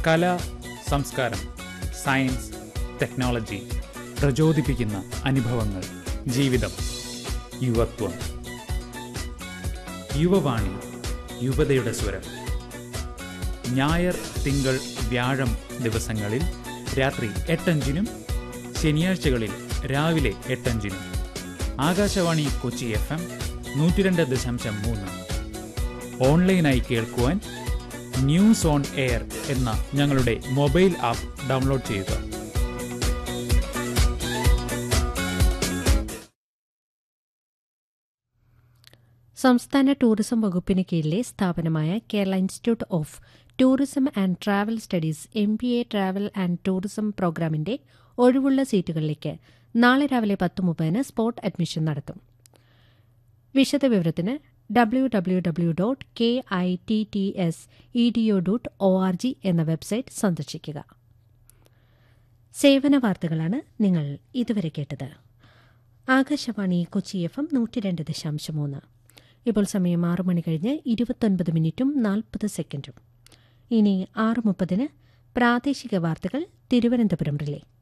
കല സംസ്കാരം science technology പ്രചോദിപ്പിക്കുന്ന അനുഭവങ്ങൾ ജീവിതം യുവത്വം യുവവാണി യുവതയുടെ സ്വരം ഞായർ തിങ്കൾ വ്യാഴം ദിവസങ്ങളിൽ രാത്രി എട്ടഞ്ചിനും ശനിയാഴ്ചകളിൽ രാവിലെ എട്ടഞ്ചിനും ആകാശവാണി കൊച്ചി എഫ് എം നൂറ്റിരണ്ട് ദശാംശം മൂന്ന് ഓൺലൈനായി കേൾക്കുവാൻ ന്യൂസ് ഓൺ എയർ എന്ന ഞങ്ങളുടെ മൊബൈൽ ആപ്പ് ഡൗൺലോഡ് ചെയ്യുക സംസ്ഥാന ടൂറിസം വകുപ്പിന് കീഴിലെ സ്ഥാപനമായ Kerala institute of tourism and travel studies M B A travel and tourism പ്രോഗ്രാമിന്റെ ഒഴിവുള്ള സീറ്റുകളിലേക്ക് നാളെ രാവിലെ പത്ത് മുപ്പതിന് സ്പോട്ട് അഡ്മിഷൻ നടത്തും വിശദവിവരത്തിന് W W W dot K I T T S E D O dot O R G എന്ന വെബ്സൈറ്റ് സന്ദർശിക്കുക സേവന വാർത്തകളാണ് നിങ്ങൾ ഇതുവരെ കേട്ടത് ആകാശവാണി കൊച്ചി എഫ് എം നൂറ്റി രണ്ട് ദശാംശം മൂന്ന് ഇപ്പോൾ സമയം ആറു മണി കഴിഞ്ഞ് ഇരുപത്തൊൻപത് മിനിറ്റും നാൽപ്പത് സെക്കൻഡും ഇനി ആറ് മുപ്പതിന് പ്രാദേശിക വാർത്തകൾ തിരുവനന്തപുരം റിലേ